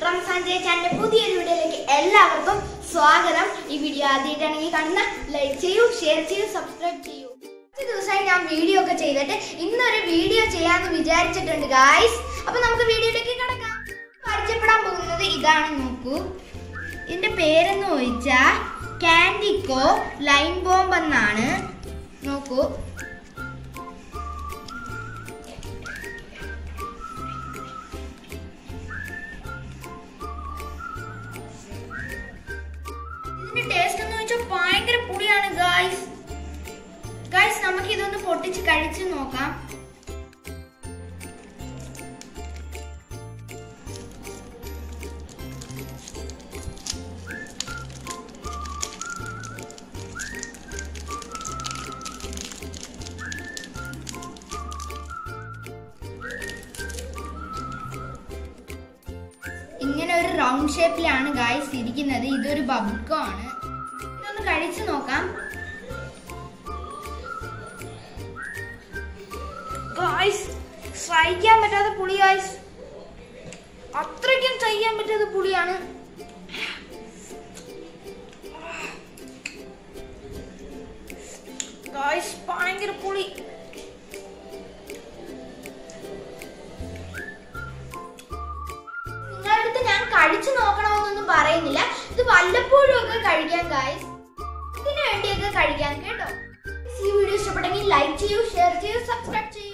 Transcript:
റംസാൻ ജയ ചാനലിന്റെ പുതിയൊരു വീഡിയോയിലേക്ക് എല്ലാവർക്കും സ്വാഗതം ഈ വീഡിയോ ആദ്യമായിട്ടാണെങ്കിൽ കാണുന്ന ലൈക്ക് ചെയ്യൂ ഷെയർ ചെയ്യൂ സബ്സ്ക്രൈബ് ചെയ്യൂ കുറച്ച് ദിവസമായി ഞാൻ വീഡിയോ ഒക്കെ ചെയ്തിട്ട് ഇന്നൊരു വീഡിയോ ചെയ്യാന്ന് വിചാരിച്ചിട്ടുണ്ട് ഗായ്സ് അപ്പൊ നമുക്ക് വീഡിയോയിലേക്ക് കിടക്കാം പരിചയപ്പെടാൻ പോകുന്നത് ഇതാണ് നോക്കൂ ഇതിന്റെ പേരെന്ന് ചോദിച്ചാൽ കാൻഡിക്കോ ലൈൻ ബോംബ് എന്നാണ് നോക്കൂ ഇതിന്റെ ടേസ്റ്റ് എന്ന് വെച്ചാൽ ഭയങ്കര പുളിയാണ് ഗായ്സ് ഗായ്സ് നമുക്ക് ഇതൊന്ന് പൊട്ടിച്ച് കഴിച്ചു നോക്കാം ഇങ്ങനെ ഒരു റൗണ്ട് ഷേപ്പിലാണ് ഗായ്സ് ഇരിക്കുന്നത് ഇതൊരു ബബിൾഗം ആണ് ഇതൊന്ന് കഴിച്ചു നോക്കാം ഗായ്സ് സഹിക്കാൻ പറ്റാത്ത പുളി ഗായ്സ് അത്രയ്ക്കും സഹിക്കാൻ പറ്റാത്ത പുളിയാണ് ഗായ്സ് ഭയങ്കര പുളി നിങ്ങളുടെ അടുത്ത് ഞാൻ കഴിച്ചു നോക്കണമെന്നൊന്നും പറയുന്നില്ല ഇത് വല്ലപ്പോഴും ഒക്കെ കഴിക്കാൻ ഗായ്സ് ഇതിനു വേണ്ടിയൊക്കെ കഴിക്കാൻ കേട്ടോ ഈ വീഡിയോ ഇഷ്ടപ്പെട്ടെങ്കിൽ ലൈക്ക് ചെയ്യൂ ഷെയർ ചെയ്യൂ സബ്സ്ക്രൈബ് ചെയ്യൂ